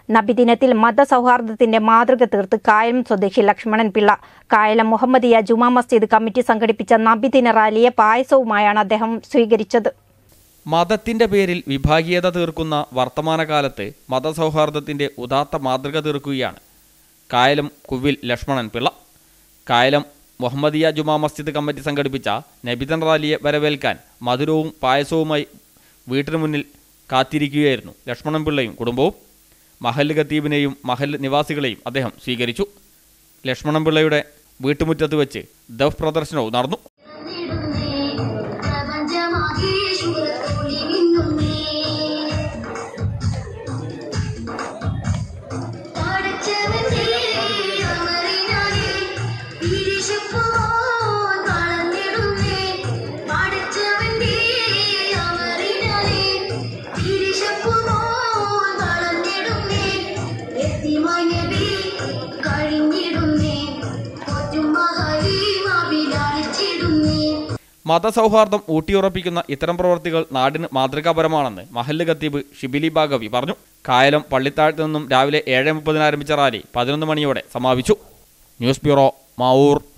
നബിദിനത്തിൽ മതസൗഹാർദ്ദത്തിന്റെ മാതൃക തീർത്ത് കായലം സ്വദേശി ലക്ഷ്മണൻ പിള്ള കായലം മുഹമ്മദിയ ജുമാ മസ്ജിദ് കമ്മിറ്റി സംഘടിപ്പിച്ച നബിദിന റാലിയെ പായസവുമായാണ് അദ്ദേഹം സ്വീകരിച്ചത് മതത്തിന്റെ പേരിൽ വിഭാഗീയത തീർക്കുന്ന വർത്തമാനകാലത്ത് മതസൗഹാർദ്ദത്തിന്റെ ഉദാത്ത മാതൃക തീർക്കുകയാണ് കായലം കുവിൽ ലക്ഷ്മണൻ പിള്ള കായലം മുഹമ്മദിയ ജുമാ മസ്ജിദ് കമ്മിറ്റി സംഘടിപ്പിച്ച നബിതൻ റാലിയെ വരവേൽക്കാൻ മധുരവും പായസവുമായി വീട്ടിന് മുന്നിൽ കാത്തിരിക്കുകയായിരുന്നു ലക്ഷ്മണൻ പിള്ളയും കുടുംബവും മഹല്ല് ഖത്തീബിനെയും മഹല്ല് നിവാസികളെയും അദ്ദേഹം സ്വീകരിച്ചു ലക്ഷ്മണൻ പിള്ളയുടെ വീട്ടുമുറ്റത്ത് വെച്ച് ദഫ് പ്രദർശനവും നടന്നു പ്രപഞ്ചമാകെ ശൂരത്തോളി മിന്നുന്നേ പടച്ചവന്റെ അമറിനാലെ വിരിശപ്പുപോൽ വളർന്നിടുന്നേ പടച്ചവന്റെ അമറിനാലെ വിരിശപ്പുപോൽ വളർന്നിടുന്നേ എത്തിമായി നബി കഴിഞ്ഞിടുന്നേ കൊറ്റും മഹാലീമാവിലാളിച്ചിടുന്നേ മതസൗഹാർദ്ദം ഊട്ടിയുറപ്പിക്കുന്ന ഇത്തരം പ്രവൃത്തികൾ നാടിന് മാതൃകാപരമാണെന്ന് മഹല്ല് ഖത്തീബ് ഷിബിലി ബാഗവി പറഞ്ഞു കായലം പള്ളിത്താഴത്ത് നിന്നും രാവിലെ ഏഴ് മുപ്പതിന് ആരംഭിച്ച റാലി പതിനൊന്ന് മണിയോടെ സമാപിച്ചു ന്യൂസ് ബ്യൂറോ മാവൂർ